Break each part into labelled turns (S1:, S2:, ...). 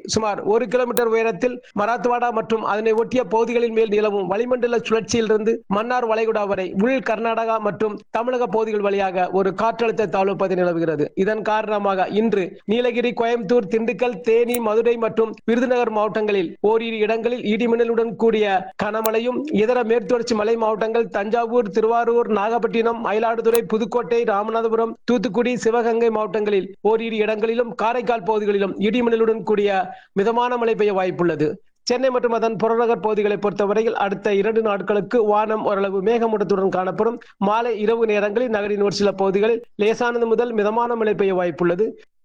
S1: சுமார் ஒரு கிலோமீட்டர் உயரத்தில் மராத்வாடா மற்றும் அதனை ஒட்டிய பகுதிகளின் மேல் நிலவும் வளிமண்டல சுழற்சியிலிருந்து மன்னார் வளைகுடா வரை உள் கர்நாடகா மற்றும் தமிழக பகுதிகள் வழியாக ஒரு காற்றழுத்த தாழ்வு பகுதி நிலவுகிறது இதன் காரணமாக இன்று நீலகிரி கோயம்புத்தூர் திண்டுக்கல் தேனி மதுரை மற்றும் விருதுநகர் மாவட்டங்களில் ஓரிரு இடங்களில் இடிமின்னலுடன் கூடிய கனமழையும் இதர மேற்குத்தொடர்ச்சி மலை மாவட்டங்கள் தஞ்சாவூர் திருவாரூர் நாகப்பட்டினம் மயிலாடுதுறை புதுக்கோட்டை ராமநாதபுரம் தூத்துக்குடி சிவகங்கை மாவட்டங்களில் ஓரிரு இடங்களிலும் காரைக்கால் பகுதிகளிலும் இடிமின்னலுடன் கூடிய மிதமான மழை பெய்ய வாய்ப்புள்ளது சென்னை மற்றும் அதன் புறநகர் பகுதிகளை பொறுத்தவரையில் அடுத்த இரண்டு நாட்களுக்கு வானம் ஓரளவு மேகமூட்டத்துடன் காணப்படும் மாலை இரவு நேரங்களில் நகரின் ஒரு சில பகுதிகளில் லேசானது முதல் மிதமான மழை பெய்ய வாய்ப்புள்ளது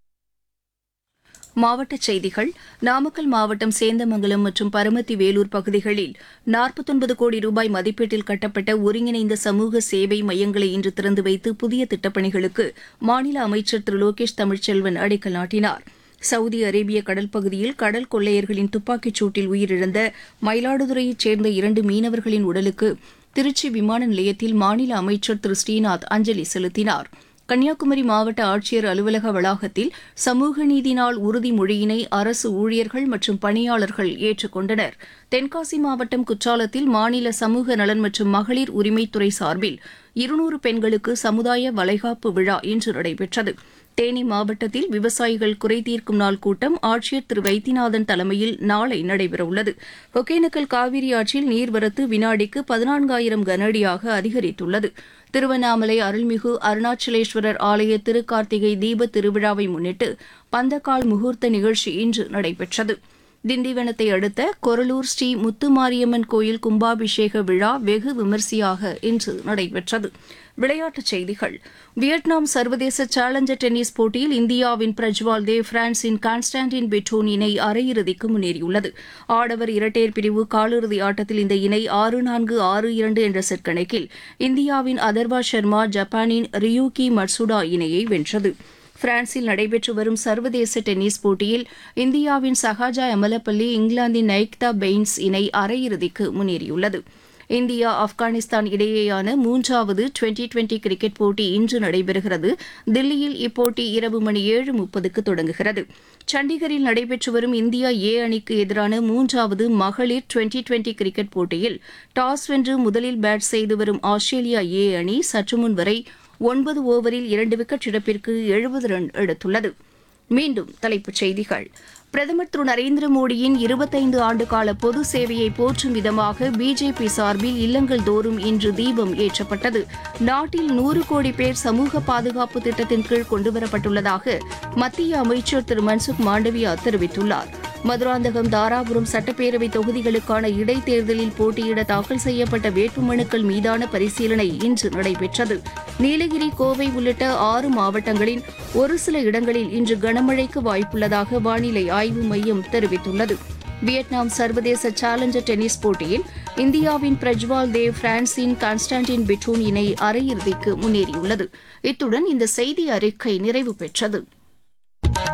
S2: மாவட்டச் செய்திகள் நாமக்கல் மாவட்டம் சேந்தமங்கலம் மற்றும் பரமத்தி வேலூர் பகுதிகளில் நாற்பத்தொன்பது கோடி ரூபாய் மதிப்பீட்டில் கட்டப்பட்ட ஒருங்கிணைந்த சமூக சேவை மையங்களை இன்று திறந்து வைத்து புதிய திட்டப்பணிகளுக்கு மாநில அமைச்சர் திரு லோகேஷ் தமிழ்ச்செல்வன் அடிக்கல் நாட்டினார் சவுதி அரேபிய கடல் பகுதியில் கடல் கொள்ளையர்களின் துப்பாக்கிச் சூட்டில் உயிரிழந்த மயிலாடுதுறையைச் சேர்ந்த இரண்டு மீனவர்களின் உடலுக்கு திருச்சி விமான நிலையத்தில் மாநில அமைச்சர் திரு ஸ்ரீநாத் அஞ்சலி செலுத்தினார் கன்னியாகுமரி மாவட்ட ஆட்சியர் அலுவலக வளாகத்தில் சமூக நீதி நாள் உறுதிமொழியினை அரசு ஊழியர்கள் மற்றும் பணியாளர்கள் ஏற்றுக்கொண்டனர் தென்காசி மாவட்டம் குற்றாலத்தில் மாநில சமூக நலன் மற்றும் மகளிர் உரிமைத்துறை சார்பில் இருநூறு பெண்களுக்கு சமுதாய வளைகாப்பு விழா இன்று நடைபெற்றது தேனி மாவட்டத்தில் விவசாயிகள் குறை தீர்க்கும் நாள் கூட்டம் ஆட்சியர் திரு வைத்தியநாதன் தலைமையில் நாளை நடைபெறவுள்ளது ஒகேனக்கல் காவிரி ஆற்றில் நீர்வரத்து வினாடிக்கு பதினான்காயிரம் கனஅடியாக அதிகரித்துள்ளது திருவண்ணாமலை அருள்மிகு அருணாச்சலேஸ்வரர் ஆலய திருக்கார்த்திகை தீப திருவிழாவை முன்னிட்டு பந்தக்கால் முகூர்த்த நிகழ்ச்சி இன்று நடைபெற்றது திண்டிவனத்தை அடுத்த கொரலூர் ஸ்ரீ முத்துமாரியம்மன் கோயில் கும்பாபிஷேக விழா வெகு விமரிசையாக இன்று நடைபெற்றது விளையாட்டுச் செய்திகள் வியட்நாம் சர்வதேச சேலஞ்சர் டென்னிஸ் போட்டியில் இந்தியாவின் பிரஜ்வால் தேவ் பிரான்சின் கான்ஸ்டான்டின் பெட்டோன் இணை அரையிறுதிக்கு முன்னேறியுள்ளது ஆடவர் இரட்டையர் பிரிவு காலிறுதி ஆட்டத்தில் இந்த இணை ஆறு நான்கு ஆறு இரண்டு என்ற செட் கணக்கில் இந்தியாவின் அதர்வா சர்மா ஜப்பானின் ரியூகி மட்சுடா இணையை வென்றது பிரான்சில் நடைபெற்று வரும் சர்வதேச டென்னிஸ் போட்டியில் இந்தியாவின் சஹாஜா எமலப்பள்ளி இங்கிலாந்தின் நைக்தா பெயின்ஸ் இணை அரையிறுதிக்கு முன்னேறியுள்ளது இந்தியா ஆப்கானிஸ்தான் இடையேயான மூன்றாவது டுவெண்டி டுவெண்டி கிரிக்கெட் போட்டி இன்று நடைபெறுகிறது தில்லியில் இப்போட்டி இரவு மணி ஏழு முப்பதுக்கு தொடங்குகிறது சண்டிகரில் நடைபெற்று வரும் இந்தியா ஏ அணிக்கு எதிரான மூன்றாவது மகளிர் டுவெண்டி டுவெண்டி கிரிக்கெட் போட்டியில் டாஸ் வென்று முதலில் பேட் செய்து வரும் ஆஸ்திரேலியா ஏ அணி சற்று முன் வரை ஒன்பது ஓவரில் இரண்டு விக்கெட் இழப்பிற்கு எழுபது ரன் எடுத்துள்ளது மீண்டும் தலைப்புச் செய்திகள் பிரதமர் திரு நரேந்திர மோடியின் இருபத்தைந்து ஆண்டுகால பொது சேவையை போற்றும் விதமாக பிஜேபி சார்பில் இல்லங்கள் தோறும் இன்று தீபம் ஏற்றப்பட்டது நாட்டில் நூறு கோடி பேர் சமூக பாதுகாப்பு திட்டத்தின் கீழ் கொண்டுவரப்பட்டுள்ளதாக மத்திய அமைச்சர் திரு மன்சுக் மாண்டவியா தெரிவித்துள்ளார் மதுராந்தகம் தாராபுரம் சட்டப்பேரவை தொகுதிகளுக்கான இடைத்தேர்தலில் போட்டியிட தாக்கல் செய்யப்பட்ட வேட்புமனுக்கள் மீதான பரிசீலனை இன்று நடைபெற்றது நீலகிரி கோவை உள்ளிட்ட ஆறு மாவட்டங்களின் ஒரு சில இடங்களில் இன்று கனமழைக்கு வாய்ப்புள்ளதாக வானிலை ஆய்வு மையம் தெரிவித்துள்ளது வியட்நாம் சர்வதேச சேலஞ்சர் டென்னிஸ் போட்டியில் இந்தியாவின் பிரஜ்வால் தேவ் பிரான்சின் கான்ஸ்டான்டின் பெட்டூன் இணை அரையிறுதிக்கு முன்னேறியுள்ளது இத்துடன் இந்த செய்தி அறிக்கை நிறைவு பெற்றது